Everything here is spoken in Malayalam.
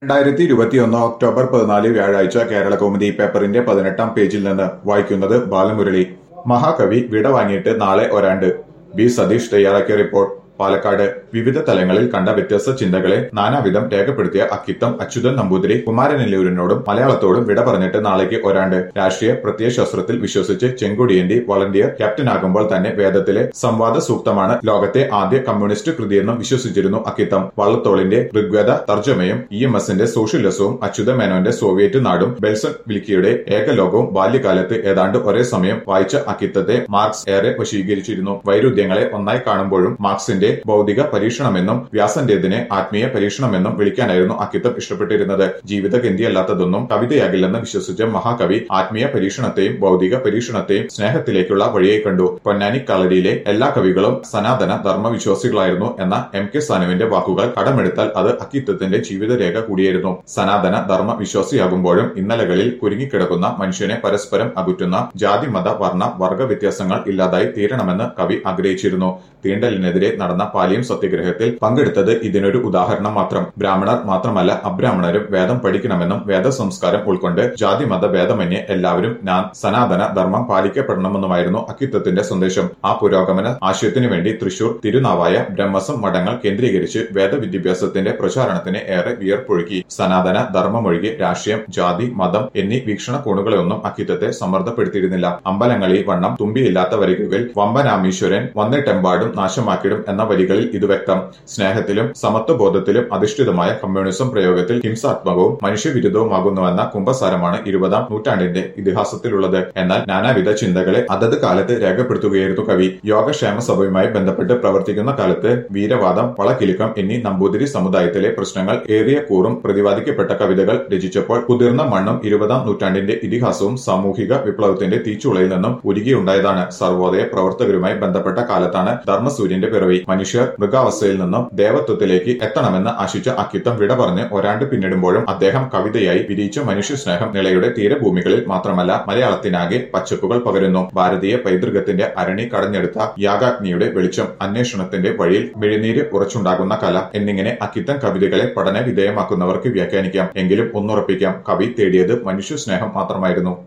രണ്ടായിരത്തി ഇരുപത്തിയൊന്ന് ഒക്ടോബർ പതിനാല് വ്യാഴാഴ്ച കേരള കൗമുദി പേപ്പറിന്റെ പതിനെട്ടാം പേജിൽ നിന്ന് വായിക്കുന്നത് ബാലമുരളി മഹാകവി വിട വാങ്ങിയിട്ട് നാളെ ഒരാണ്ട് ബി സതീഷ് തയ്യാറാക്കിയ റിപ്പോർട്ട് പാലക്കാട് വിവിധ തലങ്ങളിൽ കണ്ട വ്യത്യസ്ത ചിന്തകളെ നാനാവിധം രേഖപ്പെടുത്തിയ അക്കിത്തം അച്യുതൻ നമ്പൂതിരി കുമാരനെല്ലൂരിനോടും മലയാളത്തോടും വിട പറഞ്ഞിട്ട് നാളേക്ക് ഒരാണ്ട് രാഷ്ട്രീയ പ്രത്യയശാസ്ത്രത്തിൽ വിശ്വസിച്ച് ചെങ്കൊടിയേന്തി വളണ്ടിയർ ക്യാപ്റ്റനാകുമ്പോൾ തന്നെ വേദത്തിലെ സംവാദ സൂക്തമാണ് ലോകത്തെ ആദ്യ കമ്മ്യൂണിസ്റ്റ് കൃതിയെന്നും വിശ്വസിച്ചിരുന്നു അക്കിത്തം വള്ളത്തോളിന്റെ ഋഗ്വേദ തർജ്ജമയും ഇ എം എസിന്റെ സോഷ്യലിസവും അച്യുത മേനോന്റെ സോവിയറ്റ് നാടും ബെൽസൺ വിൽക്കിയുടെ ഏകലോകവും ബാല്യകാലത്ത് ഏതാണ്ട് ഒരേ സമയം വായിച്ച അക്കിത്തത്തെ മാർക്സ് ഏറെ വശീകരിച്ചിരുന്നു വൈരുദ്ധ്യങ്ങളെ ഒന്നായി കാണുമ്പോഴും മാർക്സിന്റെ ഭൗതിക പരീക്ഷണമെന്നും വ്യാസന്റേതിനെ ആത്മീയ പരീക്ഷണമെന്നും വിളിക്കാനായിരുന്നു അക്കിത്തം ഇഷ്ടപ്പെട്ടിരുന്നത് ജീവിതഗന്ധിയല്ലാത്തതൊന്നും കവിതയാകില്ലെന്ന് വിശ്വസിച്ച മഹാകവി ആത്മീയ പരീക്ഷണത്തെയും ഭൗതിക പരീക്ഷണത്തെയും സ്നേഹത്തിലേക്കുള്ള വഴിയായി കണ്ടു പൊന്നാനി കളരിയിലെ എല്ലാ കവികളും സനാതന ധർമ്മവിശ്വാസികളായിരുന്നു എന്ന എം കെ സാനുവിന്റെ വാക്കുകൾ കടമെടുത്താൽ അത് അക്കിത്തത്തിന്റെ ജീവിതരേഖ കൂടിയായിരുന്നു സനാതന ധർമ്മ വിശ്വാസിയാകുമ്പോഴും ഇന്നലകളിൽ കുരുങ്ങിക്കിടക്കുന്ന മനുഷ്യനെ പരസ്പരം അകുറ്റുന്ന ജാതി മത വർണ്ണ വർഗ വ്യത്യാസങ്ങൾ ഇല്ലാതായി തീരണമെന്ന് കവി ആഗ്രഹിച്ചിരുന്നു തീണ്ടലിനെതിരെ നടന്ന പാലിയം സത്യഗ്രഹത്തിൽ പങ്കെടുത്തത് ഇതിനൊരു ഉദാഹരണം മാത്രം ബ്രാഹ്മണർ മാത്രമല്ല അബ്രാഹ്മണരും വേദം പഠിക്കണമെന്നും വേദ സംസ്കാരം ഉൾക്കൊണ്ട് ജാതി മത ഭേദമന്യേ എല്ലാവരും ഞാൻ സനാതന ധർമ്മം പാലിക്കപ്പെടണമെന്നുമായിരുന്നു അക്കിത്തത്തിന്റെ സന്ദേശം ആ പുരോഗമന ആശയത്തിനു വേണ്ടി തൃശൂർ തിരുനാവായ ബ്രഹ്മസം മഠങ്ങൾ കേന്ദ്രീകരിച്ച് വേദവിദ്യാഭ്യാസത്തിന്റെ പ്രചാരണത്തിന് ഏറെ വിയർപ്പൊഴുക്കി സനാതന ധർമ്മമൊഴികെ രാഷ്ട്രീയം ജാതി മതം എന്നീ വീക്ഷണകോണുകളെയൊന്നും അക്കിത്തത്തെ സമ്മർദ്ദപ്പെടുത്തിയിരുന്നില്ല അമ്പലങ്ങളിൽ വണ്ണം തുമ്പിയില്ലാത്ത വരികളിൽ വമ്പനാമീശ്വരൻ വന്നിട്ടെമ്പാടും നാശമാക്കിടും എന്ന വരികളിൽ ഇത് വ്യക്തം സ്നേഹത്തിലും സമത്വബോധത്തിലും അധിഷ്ഠിതമായ കമ്മ്യൂണിസം പ്രയോഗത്തിൽ ഹിംസാത്മകവും മനുഷ്യവിരുദ്ധവുമാകുന്നുവെന്ന കുംഭസാരമാണ് ഇരുപതാം നൂറ്റാണ്ടിന്റെ ഇതിഹാസത്തിലുള്ളത് എന്നാൽ നാനാവിധ ചിന്തകളെ അതത് കാലത്ത് രേഖപ്പെടുത്തുകയായിരുന്നു കവി യോഗക്ഷേമ സഭയുമായി ബന്ധപ്പെട്ട് പ്രവർത്തിക്കുന്ന കാലത്ത് വീരവാദം വളക്കിലുക്കം എന്നീ നമ്പൂതിരി സമുദായത്തിലെ പ്രശ്നങ്ങൾ ഏറിയ കൂറും പ്രതിപാദിക്കപ്പെട്ട കവിതകൾ രചിച്ചപ്പോൾ കുതിർന്ന മണ്ണും ഇരുപതാം നൂറ്റാണ്ടിന്റെ ഇതിഹാസവും സാമൂഹിക വിപ്ലവത്തിന്റെ തീച്ചുളയിൽ നിന്നും ഉരുകിയുണ്ടായതാണ് സർവോദയ പ്രവർത്തകരുമായി ബന്ധപ്പെട്ട കാലത്താണ് ധർമ്മസൂര്യന്റെ പിറവി മനുഷ്യർ മൃഗാവസ്ഥയിൽ നിന്നും ദേവത്വത്തിലേക്ക് എത്തണമെന്ന് ആശിച്ച അക്കിത്തം വിട പറഞ്ഞ് ഒരാണ്ട് പിന്നിടുമ്പോഴും അദ്ദേഹം കവിതയായി വിരിയിച്ച മനുഷ്യസ്നേഹം നിളയുടെ തീരഭൂമികളിൽ മാത്രമല്ല മലയാളത്തിനാകെ പച്ചപ്പുകൾ പകരുന്നു ഭാരതീയ പൈതൃകത്തിന്റെ അരണി കടഞ്ഞെടുത്ത യാഗാഗ്നിയുടെ വെളിച്ചം അന്വേഷണത്തിന്റെ വഴിയിൽ മിഴിനീര് ഉറച്ചുണ്ടാകുന്ന കല എന്നിങ്ങനെ അക്കിത്തം കവിതകളെ പഠന വിധേയമാക്കുന്നവർക്ക് വ്യാഖ്യാനിക്കാം എങ്കിലും ഒന്നുറപ്പിക്കാം കവി തേടിയത് മനുഷ്യസ്നേഹം മാത്രമായിരുന്നു